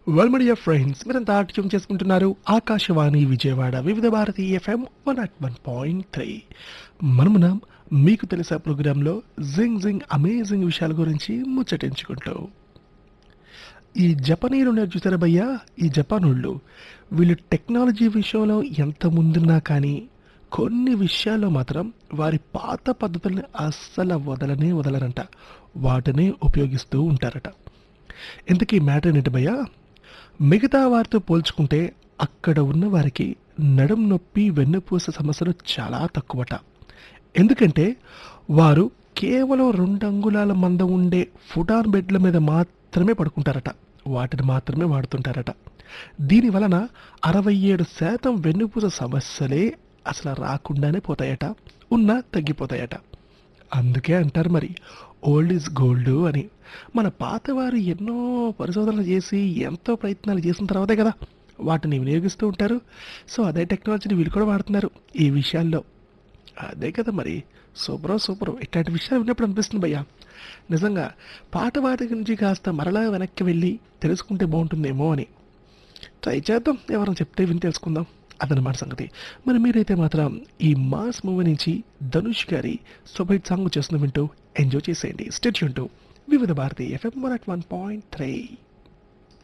well media friends మీరంతా tune చేసుకుంటున్నారు Akashvani Vijayawada Vividh Bharati FM one at one point three మనమున మీకు తెలిసే ప్రోగ్రాంలో జింగ్ జింగ్ అమేజింగ్ విషయాల గురించి ముచ్చటించుకుంటూ ఈ జపనీయులు ఉన్నారు చూసారా భయ్యా ఈ జపానోళ్ళు వీళ్ళు టెక్నాలజీ విషయంలో ఎంత ముందున్నా కానీ కొన్ని విషయాల్లో మాత్రం వారి పాత పద్ధతుల్ని అస్సలు వదలనే వదలరంట వాటినే ఉపయోగిస్తూ ఉంటారట ఇంతకీ మ్యాటర్ ఏంటి భయ్యా మిగతా వారితో పోల్చుకుంటే అక్కడ ఉన్న వారికి నడుం నొప్పి వెన్నుపూస సమస్యలు చాలా తక్కువట ఎందుకంటే వారు కేవలం రెండు అంగుళాల మందం ఉండే ఫుటాన్ బెడ్ల మీద మాత్రమే పడుకుంటారట వాటిని మాత్రమే వాడుతుంటారట దీని వలన అరవై ఏడు శాతం వెన్నుపూస సమస్యలే అసలు రాకుండానే పోతాయట ఉన్నా తగ్గిపోతాయట అందుకే అంటారు మరి ఓల్డ్ ఈజ్ గోల్డ్ అని మన పాతవారు ఎన్నో పరిశోధనలు చేసి ఎంతో ప్రయత్నాలు చేసిన తర్వాతే కదా వాటిని వినియోగిస్తూ ఉంటారు సో అదే టెక్నాలజీని వీళ్ళు కూడా వాడుతున్నారు ఈ విషయాల్లో అదే కదా మరి సూపరో సూపరో ఇట్లాంటి విషయాలు విన్నప్పుడు అనిపిస్తుంది భయ్యా నిజంగా పాట వాటి గురించి కాస్త మరలా వెనక్కి వెళ్ళి తెలుసుకుంటే బాగుంటుందేమో అని ట్రై చేద్దాం ఎవరైనా చెప్తే విని తెలుసుకుందాం అదనమాట సంగతి మరి మీరైతే మాత్రం ఈ మాస్ మూవీ నుంచి ధనుష్ గారి సొబైట్ సాంగ్ చేస్తున్న వింటూ ఎంజాయ్ చేసేయండి state Vividh Bharati FM one at one point three